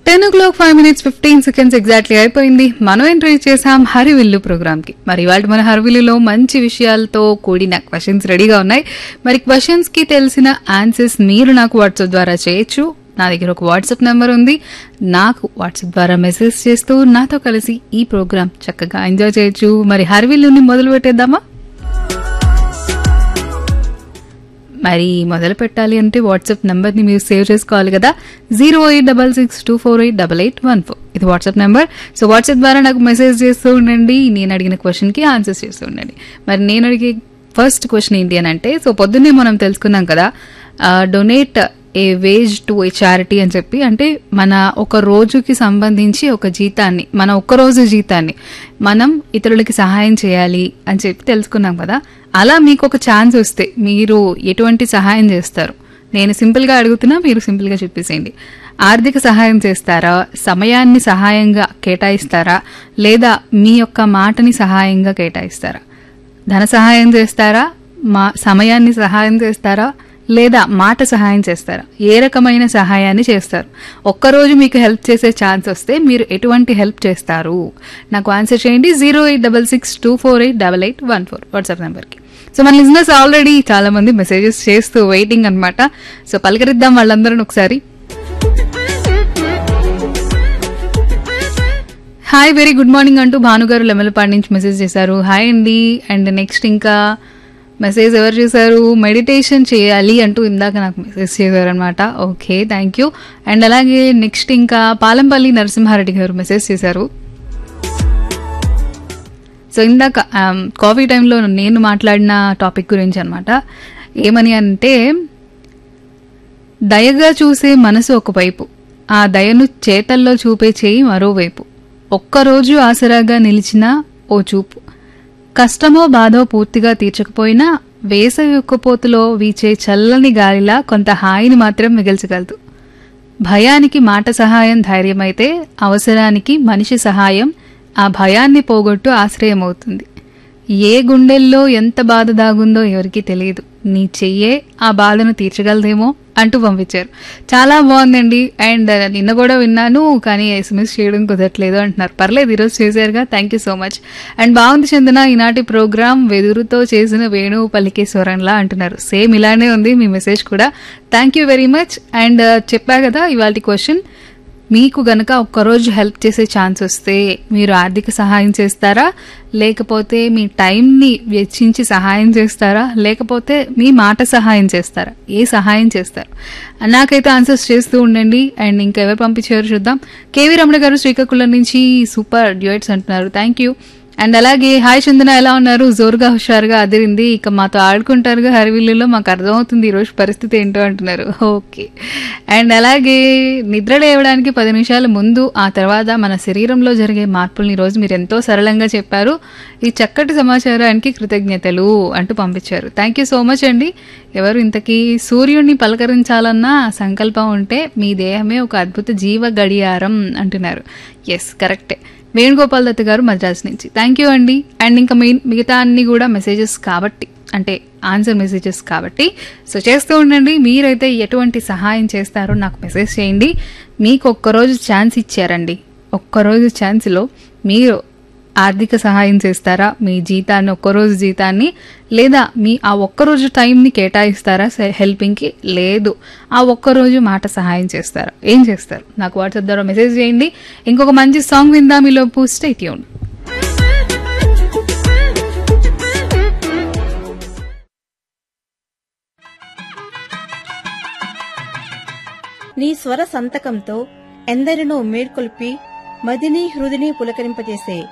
ten o'clock five minutes fifteen seconds exactly అయిపోయింది మనం entry చేసాం హరివిల్లు ప్రోగ్రామ్ కి మరి ఇవాళ మన హరివిల్లులో మంచి విషయాలతో కూడిన క్వశ్చన్స్ రెడీగా ఉన్నాయి మరి క్వశ్చన్స్ కి తెలిసిన ఆన్సర్స్ మీరు నాకు వాట్సాప్ ద్వారా చేయొచ్చు నా దగ్గర ఒక వాట్సాప్ నెంబర్ ఉంది నాకు వాట్సాప్ ద్వారా మెసేజ్ చేస్తూ నాతో కలిసి ఈ ప్రోగ్రామ్ చక్కగా ఎంజాయ్ చేయొచ్చు మరి హరివిల్లుని మొదలు పెట్టేద్దామా మరి మొదలు పెట్టాలి అంటే వాట్సాప్ నెంబర్ని మీరు సేవ్ చేసుకోవాలి కదా zero eight double six two four eight double eight one four ఇది వాట్సాప్ నెంబర్ సో వాట్సాప్ ద్వారా నాకు మెసేజ్ చేస్తూ ఉండండి నేను అడిగిన క్వశ్చన్కి ఆన్సర్స్ చేస్తూ ఉండండి మరి నేను అడిగే ఫస్ట్ క్వశ్చన్ ఏంటి అని అంటే సో పొద్దున్నే మనం తెలుసుకున్నాం కదా donate a wage to a charity అని చెప్పి అంటే మన ఒక రోజుకి సంబంధించి ఒక జీతాన్ని మన ఒక్క రోజు జీతాన్ని మనం ఇతరులకి సహాయం చేయాలి అని చెప్పి తెలుసుకున్నాం కదా అలా మీకు ఒక ఛాన్స్ వస్తే మీరు ఎటువంటి సహాయం చేస్తారు నేను సింపుల్గా అడుగుతున్నా మీరు సింపుల్గా చెప్పేసేయండి ఆర్థిక సహాయం చేస్తారా సమయాన్ని సహాయంగా కేటాయిస్తారా లేదా మీ యొక్క మాటని సహాయంగా కేటాయిస్తారా ధన సహాయం చేస్తారా మా సమయాన్ని సహాయం చేస్తారా లేదా మాట సహాయం చేస్తారా ఏ రకమైన సహాయాన్ని చేస్తారు ఒక్కరోజు మీకు హెల్ప్ చేసే ఛాన్స్ వస్తే మీరు ఎటువంటి హెల్ప్ చేస్తారు నాకు ఆన్సర్ చేయండి zero eight double six two four eight double eight one four WhatsApp నెంబర్కి సో మన లిజినెస్ ఆల్రెడీ చాలా మంది మెసేజెస్ చేస్తూ వెయిటింగ్ అనమాట సో పలకరిద్దాం వాళ్ళందరూ ఒకసారి హాయ్ వెరీ గుడ్ మార్నింగ్ అంటూ భానుగారు లెమలపాడు నుంచి మెసేజ్ చేశారు హాయ్ అండి అండ్ నెక్స్ట్ ఇంకా మెసేజ్ ఎవరు చేశారు మెడిటేషన్ చేయాలి అంటూ ఇందాక నాకు మెసేజ్ చేశారనమాట ఓకే థ్యాంక్ యూ అండ్ అలాగే నెక్స్ట్ ఇంకా పాలంపల్లి నరసింహారెడ్డి గారు మెసేజ్ చేశారు సో ఇందాక కాఫీ టైంలో నేను మాట్లాడిన టాపిక్ గురించి అనమాట ఏమని అంటే దయగా చూసే మనసు ఒకవైపు ఆ దయను చేతల్లో చూపే చేయి మరోవైపు ఒక్కరోజు ఆసరాగా నిలిచిన ఓ చూపు కష్టమో బాధో పూర్తిగా తీర్చకపోయినా వేసవి ఉక్కపోతులో వీచే చల్లని గాలిలా కొంత హాయిని మాత్రం మిగల్చగలదు భయానికి మాట సహాయం ధైర్యమైతే అవసరానికి మనిషి సహాయం ఆ భయాన్ని పోగొట్టు ఆశ్రయమవుతుంది ఏ గుండెల్లో ఎంత బాధ దాగుందో ఎవరికీ తెలియదు నీ చెయ్యే ఆ బాధను తీర్చగలదేమో అంటూ పంపించారు చాలా బాగుందండి అండ్ నిన్న కూడా విన్నాను కానీ ఎస్ఎంఎస్ చేయడం కుదరట్లేదు అంటున్నారు పర్లేదు ఈరోజు చేశారుగా thank you so much and బాగుంది చందన ఈనాటి ప్రోగ్రామ్ వెదురుతో చేసిన వేణువు పలికే స్వరంలా అంటున్నారు సేమ్ ఇలానే ఉంది మీ మెసేజ్ కూడా thank you very much and చెప్పా కదా ఇవాళ క్వశ్చన్ మీకు గనక ఒక్కరోజు హెల్ప్ చేసే ఛాన్స్ వస్తే మీరు ఆర్థిక సహాయం చేస్తారా లేకపోతే మీ టైంని వెచ్చించి సహాయం చేస్తారా లేకపోతే మీ మాట సహాయం చేస్తారా ఏ సహాయం చేస్తారు నాకైతే ఆన్సర్స్ చేస్తూ ఉండండి అండ్ ఇంకా ఎవరు పంపించారు చూద్దాం కేవీ రమణ గారు శ్రీకాకుళం నుంచి సూపర్ డ్యూయట్స్ అంటున్నారు థ్యాంక్ యూ అండ్ అలాగే హాయ్ చందన ఎలా ఉన్నారు జోరుగా హుషారుగా అదిరింది ఇక మాతో ఆడుకుంటారుగా హరివిల్లులో మాకు అర్థమవుతుంది ఈరోజు పరిస్థితి ఏంటో అంటున్నారు ఓకే అండ్ అలాగే నిద్ర లేవడానికి పది నిమిషాల ముందు ఆ తర్వాత మన శరీరంలో జరిగే మార్పుల్ని ఈరోజు మీరు ఎంతో సరళంగా చెప్పారు ఈ చక్కటి సమాచారానికి కృతజ్ఞతలు అంటూ పంపించారు థ్యాంక్ యూ సో మచ్ అండి ఎవరు ఇంతకీ సూర్యుడిని పలకరించాలన్న సంకల్పం ఉంటే మీ దేహమే ఒక అద్భుత జీవ గడియారం అంటున్నారు ఎస్ కరెక్టే వేణుగోపాల్ దత్ గారు మద్రాస్ నుంచి థ్యాంక్ యూ అండి అండ్ ఇంకా మెయిన్ మిగతా అన్ని కూడా మెసేజెస్ కాబట్టి అంటే ఆన్సర్ మెసేజెస్ కాబట్టి సో చేస్తూ ఉండండి మీరైతే ఎటువంటి సహాయం చేస్తారో నాకు మెసేజ్ చేయండి మీకు ఒక్కరోజు ఛాన్స్ ఇచ్చారండి ఒక్కరోజు ఛాన్స్లో మీరు ఆర్థిక సహాయం చేస్తారా మీ జీతాన్ని ఒక్కరోజు జీతాన్ని లేదా మీ ఆ ఒక్కరోజు టైంని కేటాయిస్తారా హెల్పింగ్కి లేదు ఆ ఒక్కరోజు మాట సహాయం చేస్తారా ఏం చేస్తారు నాకు వాట్సాప్ ద్వారా మెసేజ్ చేయండి ఇంకొక మంచి సాంగ్ విందాం ఈలోపు స్టే ట్యూన్ నీ స్వర సంతకంతో ఎందరినో మేల్కొల్పి మదిని హృదిని పులకరింపజేసే